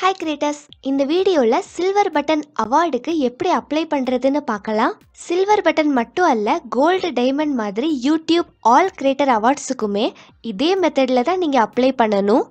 hi creators இந்த வீடியோவில் silver button அவார்டுக்கு எப்படி அப்ளை பண்ணுறதுன்னு பார்க்கலாம் சில்வர் பட்டன் மட்டும் அல்ல கோல்டு டைமண்ட் மாதிரி யூடியூப் ஆல் கிரியேட்டர் அவார்ட்ஸுக்குமே இதே மெத்தடில் தான் நீங்கள் அப்ளை பண்ணணும்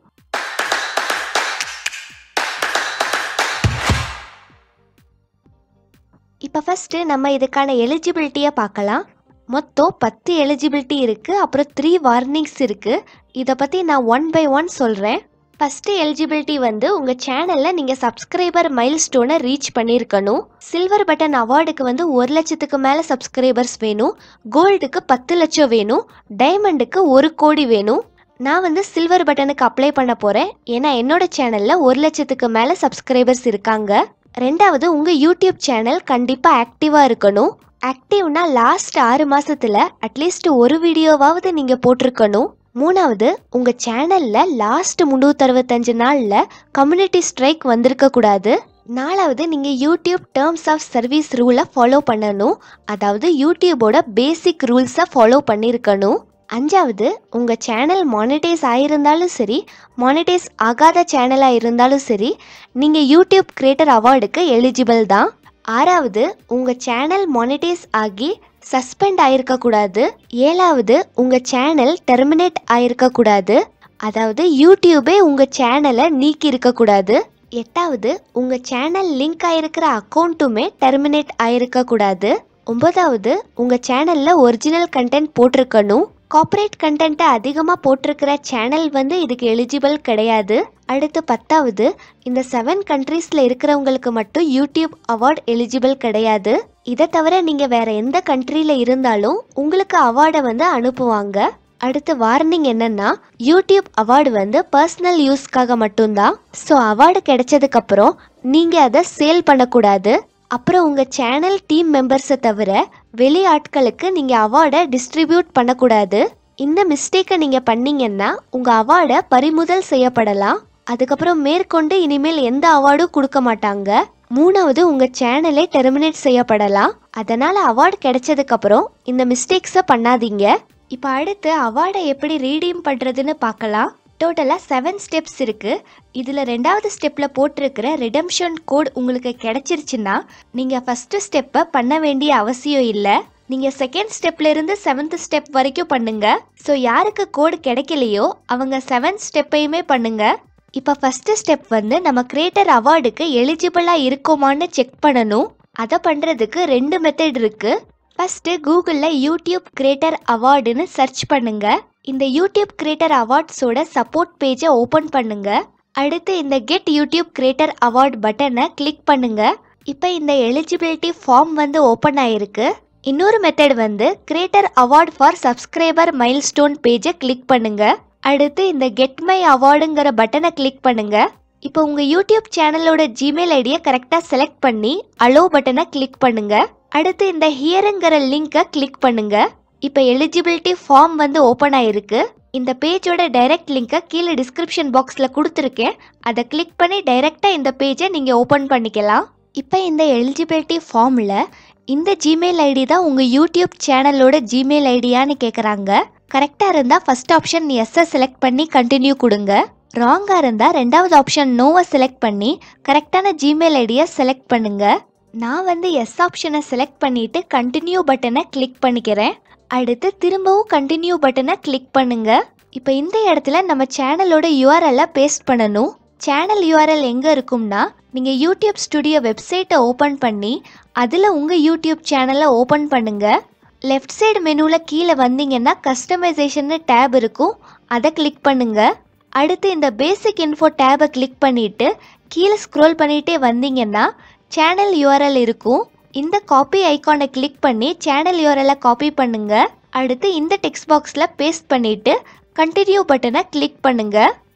இப்போ ஃபஸ்ட்டு நம்ம இதுக்கான எலிஜிபிலிட்டியை பார்க்கலாம் மொத்தம் பத்து எலிஜிபிலிட்டி இருக்குது அப்புறம் த்ரீ வார்னிங்ஸ் இருக்குது இதை பற்றி நான் ஒன் பை ஒன் சொல்கிறேன் ஃபஸ்ட்டு எலிஜிபிலிட்டி வந்து உங்கள் சேனலில் நீங்கள் சப்ஸ்கிரைபர் மைல் ஸ்டோனை ரீச் பண்ணியிருக்கணும் சில்வர் பட்டன் அவார்டுக்கு வந்து ஒரு லட்சத்துக்கு மேலே சப்ஸ்கிரைபர்ஸ் வேணும் கோல்டுக்கு பத்து லட்சம் வேணும் டைமண்டுக்கு ஒரு கோடி வேணும் நான் வந்து சில்வர் பட்டனுக்கு அப்ளை பண்ண போகிறேன் ஏன்னா என்னோட சேனலில் ஒரு லட்சத்துக்கு மேலே சப்ஸ்கிரைபர்ஸ் இருக்காங்க ரெண்டாவது உங்கள் யூடியூப் சேனல் கண்டிப்பாக ஆக்டிவாக இருக்கணும் ஆக்டிவ்னா லாஸ்ட் ஆறு மாசத்துல அட்லீஸ்ட் ஒரு வீடியோவாவது நீங்க போட்டிருக்கணும் மூணாவது உங்க சேனல்ல லாஸ்ட் முந்நூற்றறுபத்தஞ்சு நாள்ல கம்யூனிட்டி ஸ்ட்ரைக் வந்திருக்க கூடாது நாலாவது நீங்க யூடியூப் டேர்ம்ஸ் ஆஃப் சர்வீஸ் ரூலை ஃபாலோ பண்ணணும் அதாவது யூடியூபோட பேசிக் ரூல்ஸை ஃபாலோ பண்ணியிருக்கணும் அஞ்சாவது உங்க சேனல் மானிட்டைஸ் ஆயிருந்தாலும் சரி மானிட்டைஸ் ஆகாத சேனலாக இருந்தாலும் சரி நீங்க யூடியூப் கிரியேட்டர் அவார்டுக்கு எலிஜிபிள் தான் ஆறாவது உங்கள் சேனல் மானிட்டைஸ் ஆகி சஸ்பெண்ட் ஆயிருக்கக்கூடாது ஏழாவது உங்கள் சேனல் டெர்மினேட் ஆயிருக்கக்கூடாது அதாவது யூடியூபே உங்கள் சேனலை நீக்கி இருக்கக்கூடாது எட்டாவது உங்கள் சேனல் லிங்க் ஆயிருக்கிற அக்கௌண்ட்டுமே டெர்மினேட் ஆயிருக்கக்கூடாது ஒன்பதாவது உங்கள் சேனலில் ஒரிஜினல் கண்டென்ட் போட்டிருக்கணும் கார்ப்பரேட் கண்டென்ட்டை அதிகமாக போட்டிருக்கிற சேனல் வந்து இதுக்கு எலிஜிபிள் கிடையாது அடுத்து பத்தாவது இந்த செவன் கண்ட்ரீஸில் இருக்கிறவங்களுக்கு மட்டும் யூடியூப் அவார்ட் எலிஜிபிள் கிடையாது இதை தவிர நீங்கள் வேற எந்த கண்ட்ரியில் இருந்தாலும் உங்களுக்கு அவார்டை வந்து அனுப்புவாங்க அடுத்து வார்னிங் என்னன்னா யூடியூப் அவார்டு வந்து பர்சனல் யூஸ்க்காக மட்டும்தான் ஸோ அவார்டு கிடைச்சதுக்கப்புறம் நீங்கள் அதை சேல் பண்ணக்கூடாது அப்புறம் உங்கள் சேனல் டீம் மெம்பர்ஸை தவிர வெளி ஆட்களுக்கு நீங்கள் அவார்டை டிஸ்ட்ரிபியூட் பண்ணக்கூடாது இந்த மிஸ்டேக்கை நீங்கள் பண்ணீங்கன்னா உங்கள் அவார்டை பறிமுதல் செய்யப்படலாம் அதுக்கப்புறம் மேற்கொண்டு இனிமேல் எந்த அவார்டும் கொடுக்க மாட்டாங்க மூணாவது உங்கள் சேனலே டெர்மினேட் செய்யப்படலாம் அதனால் அவார்டு கிடைச்சதுக்கப்புறம் இந்த மிஸ்டேக்ஸை பண்ணாதீங்க இப்போ அடுத்து அவார்டை எப்படி ரீடீம் பண்ணுறதுன்னு பார்க்கலாம் டோட்டலாக செவன் ஸ்டெப்ஸ் இருக்குது இதில் ரெண்டாவது ஸ்டெப்பில் போட்டிருக்கிற ரிடம்ஷன் கோட் உங்களுக்கு கிடைச்சிருச்சுன்னா நீங்கள் ஃபஸ்ட்டு ஸ்டெப்பை பண்ண வேண்டிய அவசியம் இல்லை நீங்கள் செகண்ட் ஸ்டெப்ல இருந்து செவன்த் ஸ்டெப் வரைக்கும் பண்ணுங்க ஸோ யாருக்கு கோடு கிடைக்கலையோ அவங்க செவன்த் ஸ்டெப்பையுமே பண்ணுங்க இப்போ ஃபஸ்ட்டு ஸ்டெப் வந்து நம்ம கிரியேட்டர் அவார்டுக்கு எலிஜிபிளாக இருக்கோமான்னு செக் பண்ணணும் அதை பண்ணுறதுக்கு ரெண்டு மெத்தட் இருக்குது ஃபஸ்ட்டு கூகுளில் யூடியூப் கிரியேட்டர் அவார்டுன்னு சர்ச் பண்ணுங்க இந்த யூடியூப் கிரியேட்டர் அவார்ட்ஸோட சப்போர்ட் பேஜை ஓப்பன் பண்ணுங்க அடுத்து இந்த கெட் யூடியூப் கிரியேட்டர் அவார்ட் பட்டனை கிளிக் பண்ணுங்க இப்போ இந்த எலிஜிபிலிட்டி ஃபார்ம் வந்து ஓப்பன் ஆயிருக்கு இன்னொரு மெத்தட் வந்து creator award for subscriber milestone பேஜை கிளிக் பண்ணுங்க அடுத்து இந்த கெட் மை அவார்டுங்கிற பட்டனை கிளிக் பண்ணுங்க இப்போ உங்க யூடியூப் சேனலோட ஜிமெயில் ஐடியை கரெக்டாக செலக்ட் பண்ணி அலோ பட்டனை கிளிக் பண்ணுங்க அடுத்து இந்த ஹியருங்கிற லிங்கை கிளிக் பண்ணுங்க இப்போ எலிஜிபிலிட்டி ஃபார்ம் வந்து ஓப்பன் ஆயிருக்கு இந்த பேஜோட டைரக்ட் லிங்கை கீழே டிஸ்கிரிப்ஷன் பாக்ஸில் கொடுத்துருக்கேன் அதை கிளிக் பண்ணி டைரெக்டாக இந்த பேஜை நீங்கள் ஓப்பன் பண்ணிக்கலாம் இப்போ இந்த எலிஜிபிலிட்டி ஃபார்மில் இந்த ஜிமெயில் ஐடி தான் உங்கள் யூடியூப் சேனலோட ஜிமெயில் ஐடியான்னு கேட்குறாங்க கரெக்டாக இருந்தால் ஃபஸ்ட் ஆப்ஷன் எஸ்ஸை செலக்ட் பண்ணி கண்டினியூ கொடுங்க ராங்காக இருந்தால் ரெண்டாவது ஆப்ஷன் நோவை செலக்ட் பண்ணி கரெக்டான ஜிமெயில் ஐடியை செலக்ட் பண்ணுங்க நான் வந்து எஸ் ஆப்ஷனை செலக்ட் பண்ணிவிட்டு கண்டினியூ பட்டனை கிளிக் பண்ணிக்கிறேன் அடுத்து திரும்பவும் கண்டினியூ பட்டனை கிளிக் பண்ணுங்க இப்போ இந்த இடத்துல நம்ம சேனலோட யூஆர்எல்லை பேஸ்ட் பண்ணணும் சேனல் யூஆர்எல் எங்கே இருக்கும்னா நீங்கள் யூடியூப் ஸ்டுடியோ வெப்சைட்டை ஓப்பன் பண்ணி அதில் உங்கள் யூடியூப் சேனலை ஓப்பன் பண்ணுங்க லெஃப்ட் சைடு மெனுவில் கீழே வந்தீங்கன்னா கஸ்டமைசேஷன் டேப் இருக்கும் அதை கிளிக் பண்ணுங்க அடுத்து இந்த பேசிக் இன்ஃபோ டேபை கிளிக் பண்ணிவிட்டு கீழே ஸ்க்ரோல் பண்ணிகிட்டே வந்தீங்கன்னா சேனல் யூஆர்எல் இருக்கும் இந்த காப்பி ஐக்கானை கிளிக் பண்ணி சேனல் யூஆர்எல்லை காப்பி பண்ணுங்க அடுத்து இந்த டெக்ஸ்ட் பாக்ஸில் பேஸ்ட் பண்ணிவிட்டு கண்டினியூ பட்டனை கிளிக் பண்ணுங்க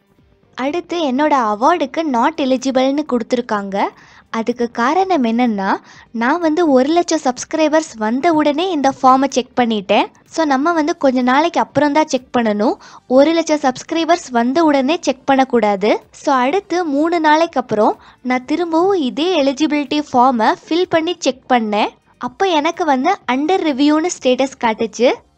அடுத்து என்னோட அவார்டுக்கு நாட் எலிஜிபிள்னு கொடுத்துருக்காங்க அதுக்கு காரணம் என்னென்னா நான் வந்து ஒரு லட்சம் சப்ஸ்கிரைபர்ஸ் வந்த உடனே இந்த ஃபார்மை செக் பண்ணிட்டேன் ஸோ நம்ம வந்து கொஞ்ச நாளைக்கு அப்புறம் தான் செக் பண்ணணும் ஒரு லட்சம் சப்ஸ்கிரைபர்ஸ் வந்த உடனே செக் பண்ணக்கூடாது ஸோ அடுத்து மூணு நாளைக்கு அப்புறம் நான் திரும்பவும் இதே எலிஜிபிலிட்டி ஃபார்மை ஃபில் பண்ணி செக் பண்ணேன் அப்போ எனக்கு வந்து அண்டர் ரிவ்யூன்னு ஸ்டேட்டஸ் காட்டுச்சு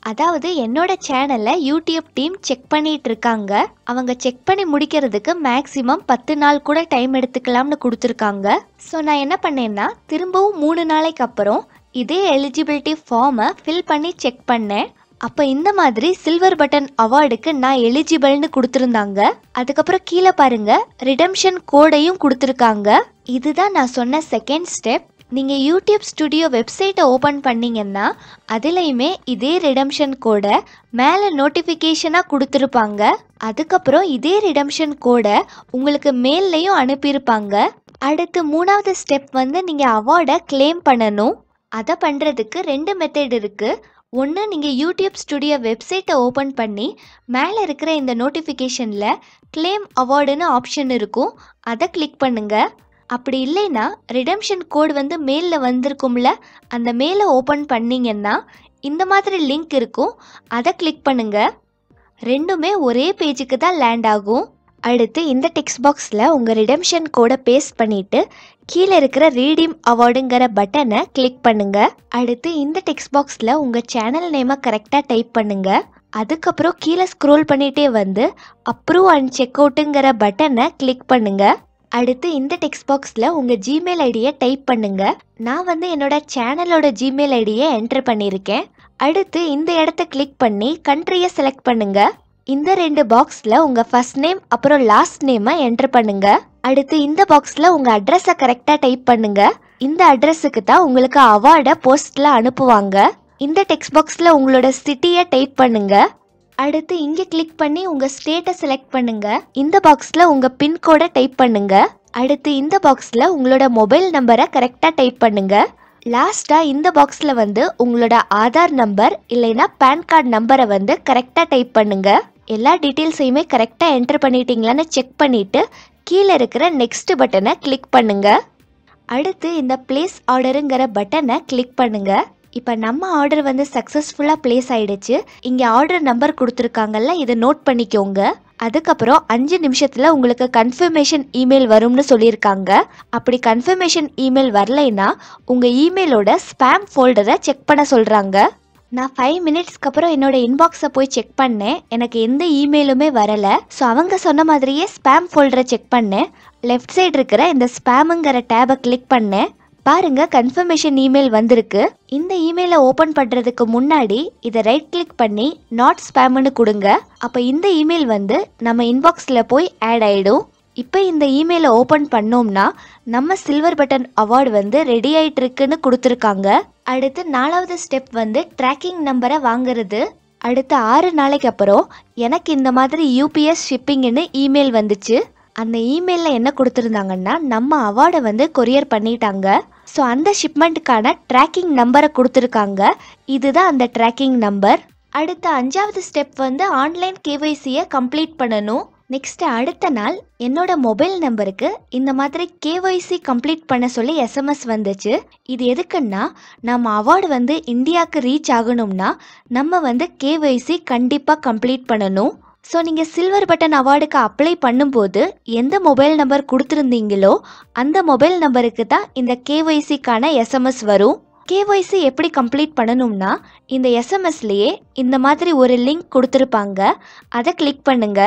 அதாவது என்னோட சேனலை யூடியூப் டீம் செக் பண்ணிட்டு இருக்காங்க அவங்க செக் பண்ணி முடிக்கிறதுக்கு மேக்ஸிமம் பத்து நாள் கூட டைம் எடுத்துக்கலாம்னு கொடுத்துருக்காங்க ஸோ நான் என்ன பண்ணேன்னா திரும்பவும் மூணு நாளைக்கு அப்புறம் இதே எலிஜிபிலிட்டி ஃபார்மை ஃபில் பண்ணி செக் பண்ணேன் அப்போ இந்த மாதிரி சில்வர் பட்டன் அவார்டுக்கு நான் எலிஜிபிள்னு கொடுத்துருந்தாங்க அதுக்கப்புறம் கீழே பாருங்க ரிடம்ஷன் கோடையும் கொடுத்துருக்காங்க இதுதான் நான் சொன்ன செகண்ட் ஸ்டெப் நீங்கள் யூடியூப் ஸ்டுடியோ வெப்சைட்டை ஓப்பன் பண்ணீங்கன்னா அதுலேயுமே இதே ரிடம்ஷன் கோடை மேலே நோட்டிஃபிகேஷனாக கொடுத்துருப்பாங்க அதுக்கப்புறம் இதே ரிடம்ஷன் கோடை உங்களுக்கு மெயில்லையும் அனுப்பியிருப்பாங்க அடுத்து மூணாவது ஸ்டெப் வந்து நீங்கள் அவார்டை கிளைம் பண்ணணும் அதை பண்ணுறதுக்கு ரெண்டு மெத்தட் இருக்குது ஒன்று நீங்கள் யூடியூப் ஸ்டுடியோ வெப்சைட்டை ஓப்பன் பண்ணி மேலே இருக்கிற இந்த நோட்டிஃபிகேஷனில் கிளைம் அவார்டுன்னு ஆப்ஷன் இருக்கும் அதை கிளிக் பண்ணுங்கள் அப்படி இல்லைன்னா ரிடம்ஷன் கோட் வந்து மெயிலில் வந்திருக்கும்ல அந்த மெயிலை ஓப்பன் பண்ணீங்கன்னா இந்த மாதிரி லிங்க் இருக்கும் அதை கிளிக் பண்ணுங்க ரெண்டுமே ஒரே பேஜுக்கு தான் லேண்ட் ஆகும் அடுத்து இந்த டெக்ஸ்ட் பாக்ஸில் உங்கள் ரிடம்ஷன் கோடை பேஸ்ட் பண்ணிவிட்டு கீழே இருக்கிற ரீடீம் அவார்டுங்கிற பட்டனை கிளிக் பண்ணுங்க அடுத்து இந்த டெக்ஸ்ட் பாக்ஸில் உங்கள் சேனல் நேமை கரெக்டாக டைப் பண்ணுங்க அதுக்கப்புறம் கீழே ஸ்க்ரோல் பண்ணிகிட்டே வந்து அப்ரூவ் அண்ட் செக் அவுட்டுங்கிற பட்டனை கிளிக் பண்ணுங்க அடுத்து இந்த டெக்ஸ்ட் பாக்ஸில் உங்கள் ஜிமெயில் ஐடியை டைப் பண்ணுங்க நான் வந்து என்னோட சேனலோட ஜிமெயில் ஐடியை என்டர் பண்ணியிருக்கேன் அடுத்து இந்த இடத்த கிளிக் பண்ணி கண்ட்ரியை செலக்ட் பண்ணுங்க இந்த ரெண்டு பாக்ஸில் உங்கள் ஃபர்ஸ்ட் நேம் அப்புறம் லாஸ்ட் நேமை என்டர் பண்ணுங்க அடுத்து இந்த பாக்ஸில் உங்கள் அட்ரஸை கரெக்டாக டைப் பண்ணுங்க இந்த அட்ரஸுக்கு தான் உங்களுக்கு அவார்டை போஸ்ட்டில் அனுப்புவாங்க இந்த டெக்ஸ்ட் பாக்ஸில் உங்களோட சிட்டியை டைப் பண்ணுங்க அடுத்து இங்கே கிளிக் பண்ணி உங்கள் ஸ்டேட்டை செலக்ட் பண்ணுங்க இந்த பாக்ஸில் உங்கள் பின்கோடை டைப் பண்ணுங்க அடுத்து இந்த பாக்ஸில் உங்களோட மொபைல் நம்பரை கரெக்டாக டைப் பண்ணுங்க லாஸ்ட்டாக இந்த பாக்ஸில் வந்து உங்களோட ஆதார் நம்பர் இல்லைன்னா பேன் கார்டு நம்பரை வந்து கரெக்டாக டைப் பண்ணுங்க எல்லா டீட்டெயில்ஸையுமே கரெக்டாக என்டர் பண்ணிட்டீங்களான்னு செக் பண்ணிவிட்டு கீழே இருக்கிற நெக்ஸ்ட் பட்டனை கிளிக் பண்ணுங்க அடுத்து இந்த பிளேஸ் ஆர்டருங்கிற பட்டனை கிளிக் பண்ணுங்க இப்போ நம்ம ஆர்டர் வந்து சக்ஸஸ்ஃபுல்லாக பிளேஸ் ஆயிடுச்சு இங்கே ஆர்டர் நம்பர் கொடுத்துருக்காங்கல்ல இதை நோட் பண்ணிக்கோங்க அதுக்கப்புறம் அஞ்சு நிமிஷத்தில் உங்களுக்கு கன்ஃபர்மேஷன் இமெயில் வரும்னு சொல்லியிருக்காங்க அப்படி கன்ஃபர்மேஷன் இமெயில் வரலைன்னா உங்கள் இமெயிலோட ஸ்பேம் ஃபோல்டரை செக் பண்ண சொல்கிறாங்க நான் ஃபைவ் மினிட்ஸ்க்கு அப்புறம் என்னோட இன்பாக்ஸை போய் செக் பண்ணேன் எனக்கு எந்த இமெயிலுமே வரலை ஸோ அவங்க சொன்ன மாதிரியே ஸ்பேம் ஃபோல்டரை செக் பண்ணேன் லெஃப்ட் சைடு இருக்கிற இந்த ஸ்பேமுங்கிற டேபை கிளிக் பண்ணேன் பாருங்க கன்ஃபர்மேஷன் இமெயில் வந்திருக்கு இந்த இமெயிலை ஓபன் பண்றதுக்கு முன்னாடி இதை ரைட் கிளிக் பண்ணி நாட் ஸ்பேம்னு கொடுங்க அப்ப இந்த இமெயில் வந்து நம்ம இன்பாக்ஸ்ல போய் ஆட் ஆயிடும் இப்போ இந்த இமெயிலை ஓபன் பண்ணோம்னா நம்ம சில்வர் பட்டன் அவார்டு வந்து ரெடி ஆயிட்டு இருக்குன்னு கொடுத்துருக்காங்க அடுத்து நாலாவது ஸ்டெப் வந்து ட்ராக்கிங் நம்பரை வாங்குறது அடுத்த ஆறு நாளைக்கு அப்புறம் எனக்கு இந்த மாதிரி யூபிஎஸ் ஷிப்பிங்னு இமெயில் வந்துச்சு அந்த இமெயிலில் என்ன கொடுத்துருந்தாங்கன்னா நம்ம அவார்டை வந்து கொரியர் பண்ணிட்டாங்க ஸோ அந்த ஷிப்மெண்ட்டுக்கான ட்ராக்கிங் நம்பரை கொடுத்துருக்காங்க இதுதான் அந்த ட்ராக்கிங் நம்பர் அடுத்த அஞ்சாவது ஸ்டெப் வந்து ஆன்லைன் கேவைசியை கம்ப்ளீட் பண்ணணும் நெக்ஸ்ட் அடுத்த நாள் என்னோட மொபைல் நம்பருக்கு இந்த மாதிரி கேஒய்சி கம்ப்ளீட் பண்ண சொல்லி எஸ்எம்எஸ் வந்துச்சு இது எதுக்குன்னா நம்ம அவார்டு வந்து இந்தியாவுக்கு ரீச் ஆகணும்னா நம்ம வந்து கேஒய்சி கண்டிப்பாக கம்ப்ளீட் பண்ணணும் ஸோ நீங்கள் சில்வர் பட்டன் அவார்டுக்கு அப்ளை பண்ணும்போது எந்த மொபைல் நம்பர் கொடுத்துருந்தீங்களோ அந்த மொபைல் நம்பருக்கு தான் இந்த கேஒய்சிக்கான எஸ்எம்எஸ் வரும் கேஒய்சி எப்படி கம்ப்ளீட் பண்ணணும்னா இந்த எஸ்எம்எஸ்லேயே இந்த மாதிரி ஒரு லிங்க் கொடுத்துருப்பாங்க அதை கிளிக் பண்ணுங்க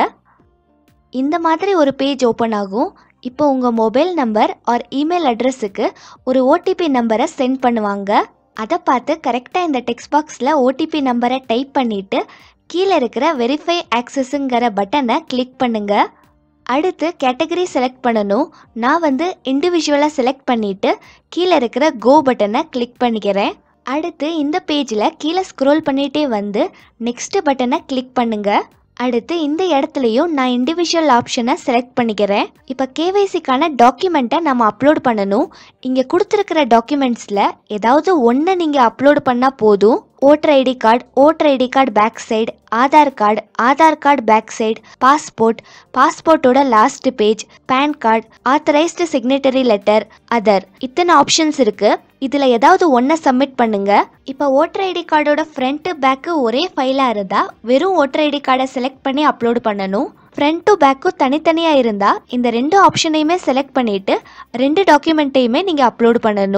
இந்த மாதிரி ஒரு பேஜ் ஓப்பன் ஆகும் இப்போ உங்கள் மொபைல் நம்பர் ஆர் இமெயில் அட்ரஸுக்கு ஒரு ஓடிபி நம்பரை சென்ட் பண்ணுவாங்க அதை பார்த்து கரெக்டாக இந்த டெக்ஸ்ட் பாக்ஸில் ஓடிபி நம்பரை டைப் பண்ணிவிட்டு கீழே இருக்கிற வெரிஃபை ஆக்சஸுங்கிற பட்டனை கிளிக் பண்ணுங்க அடுத்து கேட்டகரி செலக்ட் பண்ணணும் நான் வந்து இண்டிவிஜுவலாக செலக்ட் பண்ணிவிட்டு கீழே இருக்கிற கோ பட்டனை கிளிக் பண்ணிக்கிறேன் அடுத்து இந்த பேஜில் கீழே ஸ்க்ரோல் பண்ணிகிட்டே வந்து நெக்ஸ்ட் பட்டனை கிளிக் பண்ணுங்க அடுத்து இந்த இடத்துலையும் நான் இண்டிவிஜுவல் ஆப்ஷனை செலக்ட் பண்ணிக்கிறேன் இப்போ கேவைசிக்கான டாக்குமெண்ட்டை நம்ம அப்லோட் பண்ணணும் இங்கே கொடுத்துருக்கிற டாக்குமெண்ட்ஸில் ஏதாவது ஒன்று நீங்கள் அப்லோட் பண்ணால் போதும் voter ID card voter ID card back side Aadhaar card Aadhaar card back side passport பாஸ்போர்ட்டோட last page PAN card authorised signatory letter other இத்தனை ஆப்ஷன்ஸ் இருக்கு இதுல ஏதாவது ஒன்றை சப்மிட் பண்ணுங்க இப்போ ஓட்டர் ஐடி கார்டோட ஃப்ரண்ட் பேக்கு ஒரே ஃபைலாக இருந்தா வெறும் ஓட்டர் ஐடி கார்டை செலக்ட் பண்ணி அப்லோட் பண்ணணும் ஃப்ரண்ட் டு பேக்கும் தனித்தனியாக இருந்தால் இந்த ரெண்டு ஆப்ஷனையுமே செலக்ட் பண்ணிட்டு ரெண்டு டாக்குமெண்ட்டையுமே நீங்கள் அப்லோட் பண்ணணும்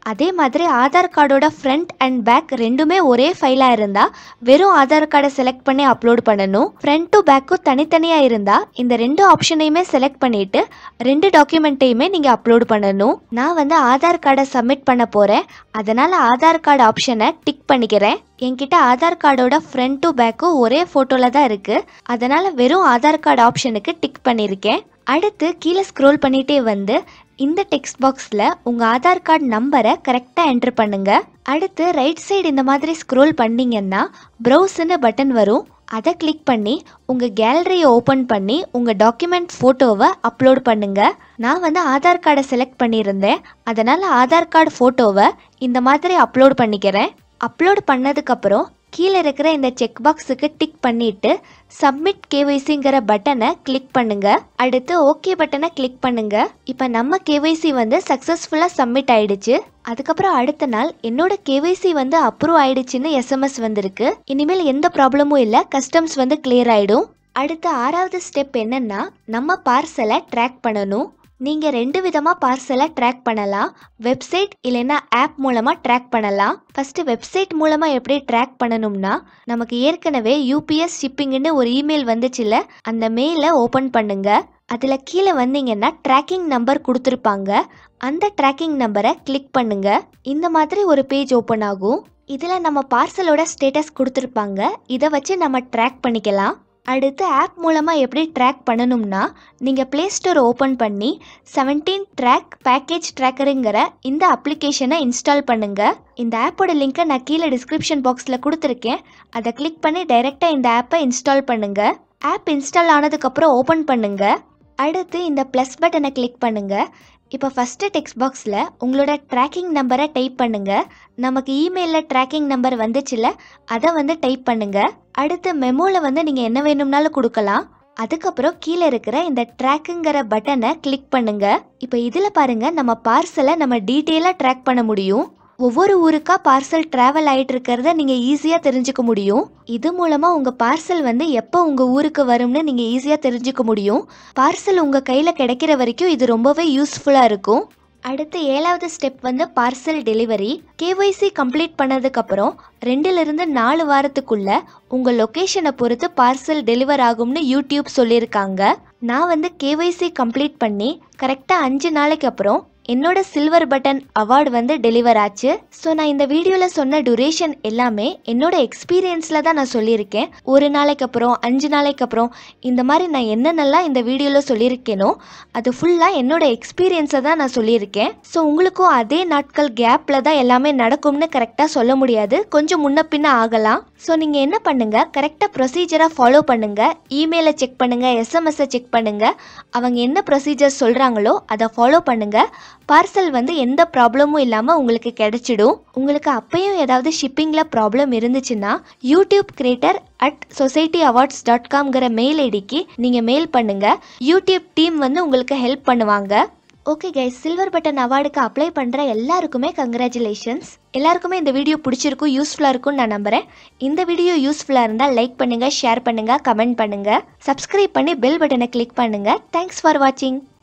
அதே மாதிரி ஆதார் கார்டோட ஃப்ரண்ட் அண்ட் பேக் ரெண்டுமே ஒரே ஃபைலாக இருந்தால் வெறும் ஆதார் கார்டை செலக்ட் பண்ணி அப்லோட் பண்ணணும் ஃப்ரண்ட் டு பேக்கும் தனித்தனியாக இருந்தால் இந்த ரெண்டு ஆப்ஷனையுமே செலக்ட் பண்ணிட்டு ரெண்டு டாக்குமெண்ட்டையுமே நீங்கள் அப்லோட் பண்ணணும் நான் வந்து ஆதார் கார்டை சப்மிட் பண்ண போகிறேன் அதனால் ஆதார் கார்டு ஆப்ஷனை டிக் பண்ணிக்கிறேன் என்கிட்ட ஆதார் கார்டோட ஃப்ரண்ட் டு பேக்கும் ஒரே ஃபோட்டோவில் தான் இருக்குது அதனால் வெறும் ஆதார் கார்டு ஆப்ஷனுக்கு டிக் பண்ணியிருக்கேன் அடுத்து கீழே ஸ்க்ரோல் பண்ணிகிட்டே வந்து இந்த டெக்ஸ்ட் பாக்ஸில் உங்கள் ஆதார் கார்டு நம்பரை கரெக்டாக என்ட்ரு பண்ணுங்க அடுத்து ரைட் சைடு இந்த மாதிரி ஸ்க்ரோல் பண்ணீங்கன்னா ப்ரௌஸ்னு பட்டன் வரும் அதை கிளிக் பண்ணி உங்கள் கேலரியை ஓப்பன் பண்ணி உங்கள் டாக்குமெண்ட் ஃபோட்டோவை அப்லோட் பண்ணுங்க நான் வந்து ஆதார் கார்டை செலக்ட் பண்ணியிருந்தேன் அதனால் ஆதார் கார்டு ஃபோட்டோவை இந்த மாதிரி அப்லோட் பண்ணிக்கிறேன் அப்லோட் பண்ணதுக்கப்புறம் கீழே இருக்கிற இந்த செக் பாக்ஸுக்கு டிக் பண்ணிட்டு சப்மிட் கேவைசிங்கிற பட்டனை கிளிக் பண்ணுங்க அடுத்து ஓகே பட்டனை கிளிக் பண்ணுங்க இப்போ நம்ம கேவைசி வந்து சக்ஸஸ்ஃபுல்லாக சப்மிட் ஆயிடுச்சு அதுக்கப்புறம் அடுத்த நாள் என்னோட கேவைசி வந்து அப்ரூவ் ஆயிடுச்சுன்னு எஸ்எம்எஸ் வந்திருக்கு இனிமேல் எந்த ப்ராப்ளமும் இல்லை கஸ்டம்ஸ் வந்து கிளியர் ஆயிடும் அடுத்த ஆறாவது ஸ்டெப் என்னன்னா நம்ம பார்சலை ட்ராக் பண்ணணும் நீங்கள் ரெண்டு விதமாக பார்சலை ட்ராக் பண்ணலாம் வெப்சைட் இல்லைன்னா ஆப் மூலமாக ட்ராக் பண்ணலாம் ஃபஸ்ட்டு வெப்சைட் மூலமாக எப்படி ட்ராக் பண்ணணும்னா நமக்கு ஏற்கனவே யூபிஎஸ் ஷிப்பிங்னு ஒரு இமெயில் வந்துச்சுல அந்த மெயிலை ஓப்பன் பண்ணுங்க அதில் கீழே வந்தீங்கன்னா ட்ராக்கிங் நம்பர் கொடுத்துருப்பாங்க அந்த ட்ராக்கிங் நம்பரை கிளிக் பண்ணுங்க இந்த மாதிரி ஒரு பேஜ் ஓப்பன் ஆகும் இதில் நம்ம பார்சலோட ஸ்டேட்டஸ் கொடுத்துருப்பாங்க இதை வச்சு நம்ம ட்ராக் பண்ணிக்கலாம் அடுத்து ஆப் மூலமாக எப்படி ட்ராக் பண்ணணும்னா நீங்கள் ப்ளே ஸ்டோர் ஓப்பன் பண்ணி செவன்டீன் ட்ராக் பேக்கேஜ் ட்ராக்கருங்கிற இந்த அப்ளிகேஷனை இன்ஸ்டால் பண்ணுங்க இந்த ஆப்போட லிங்க்கை நான் கீழே டிஸ்கிரிப்ஷன் பாக்ஸில் கொடுத்துருக்கேன் அதை கிளிக் பண்ணி டைரெக்டாக இந்த ஆப்பை இன்ஸ்டால் பண்ணுங்க ஆப் இன்ஸ்டால் ஆனதுக்கப்புறம் ஓப்பன் பண்ணுங்க அடுத்து இந்த ப்ளஸ் பட்டனை கிளிக் பண்ணுங்க இப்போ ஃபஸ்ட்டு டெக்ஸ்ட் பாக்ஸில் உங்களோட ட்ராக்கிங் நம்பரை டைப் பண்ணுங்க நமக்கு இமெயிலில் ட்ராக்கிங் நம்பர் வந்துச்சுல அதை வந்து டைப் பண்ணுங்க அடுத்து மெமோவில் வந்து நீங்கள் என்ன வேணும்னாலும் கொடுக்கலாம் அதுக்கப்புறம் கீழே இருக்கிற இந்த ட்ராக்குங்கிற பட்டனை கிளிக் பண்ணுங்க இப்போ இதில் பாருங்க நம்ம பார்சலை நம்ம டீட்டெயிலாக ட்ராக் பண்ண முடியும் ஒவ்வொரு ஊருக்கா பார்சல் ட்ராவல் ஆகிட்டு இருக்கிறத நீங்கள் ஈஸியாக தெரிஞ்சுக்க முடியும் இது மூலமாக உங்கள் பார்சல் வந்து எப்போ உங்கள் ஊருக்கு வரும்னு நீங்கள் ஈஸியாக தெரிஞ்சுக்க முடியும் பார்சல் உங்கள் கையில் கிடைக்கிற வரைக்கும் இது ரொம்பவே யூஸ்ஃபுல்லாக இருக்கும் அடுத்து ஏழாவது ஸ்டெப் வந்து பார்சல் டெலிவரி கேஒய்சி கம்ப்ளீட் பண்ணதுக்கப்புறம் ரெண்டுலேருந்து நாலு வாரத்துக்குள்ள உங்கள் லொக்கேஷனை பொறுத்து பார்சல் டெலிவர் ஆகும்னு யூடியூப் சொல்லியிருக்காங்க நான் வந்து கேஒய்சி கம்ப்ளீட் பண்ணி கரெக்டாக அஞ்சு நாளைக்கு அப்புறம் என்னோட சில்வர் பட்டன் அவார்டு வந்து டெலிவர் ஆச்சு ஸோ நான் இந்த வீடியோவில் சொன்ன duration எல்லாமே என்னோட எக்ஸ்பீரியன்ஸில் தான் நான் சொல்லியிருக்கேன் ஒரு நாளைக்கு அப்புறம் அஞ்சு நாளைக்கு அப்புறம் இந்த மாதிரி நான் என்னென்னலாம் இந்த வீடியோவில் சொல்லியிருக்கேனோ அது ஃபுல்லாக என்னோட எக்ஸ்பீரியன்ஸை தான் நான் சொல்லியிருக்கேன் ஸோ உங்களுக்கும் அதே நாட்கள் கேப்பில் தான் எல்லாமே நடக்கும்னு கரெக்டாக சொல்ல முடியாது கொஞ்சம் முன்ன பின்ன ஆகலாம் ஸோ நீங்கள் என்ன பண்ணுங்க கரெக்டாக ப்ரொசீஜரை ஃபாலோ பண்ணுங்க இமெயிலை செக் பண்ணுங்க எஸ்எம்எஸ்ஸை செக் பண்ணுங்க அவங்க என்ன ப்ரொசீஜர் சொல்கிறாங்களோ அதை ஃபாலோ பண்ணுங்க பார்சல் வந்து எந்த ப்ராப்ளமும் இல்லாமல் உங்களுக்கு கிடைச்சிடும் உங்களுக்கு அப்பயும் ஏதாவது ஷிப்பிங்கில் ப்ராப்ளம் இருந்துச்சுன்னா YouTube creator at society awards dot காம்ங்கிற மெயில் ஐடிக்கு நீங்கள் மெயில் பண்ணுங்க யூடியூப் டீம் வந்து உங்களுக்கு ஹெல்ப் பண்ணுவாங்க ஓகே கைஸ் சில்வர் பட்டன் அவார்டுக்கு அப்ளை பண்ணுற எல்லாருக்குமே கங்க்ராச்சுலேஷன்ஸ் எல்லாருக்குமே இந்த வீடியோ பிடிச்சிருக்கும் யூஸ்ஃபுல்லாக இருக்கும்னு நான் நம்புகிறேன் இந்த வீடியோ யூஸ்ஃபுல்லாக இருந்தால் லைக் பண்ணுங்கள் ஷேர் பண்ணுங்கள் கமெண்ட் பண்ணுங்கள் சப்ஸ்கிரைப் பண்ணி பெல் பட்டனை கிளிக் பண்ணுங்கள் தேங்க்ஸ் ஃபார் வாட்சிங்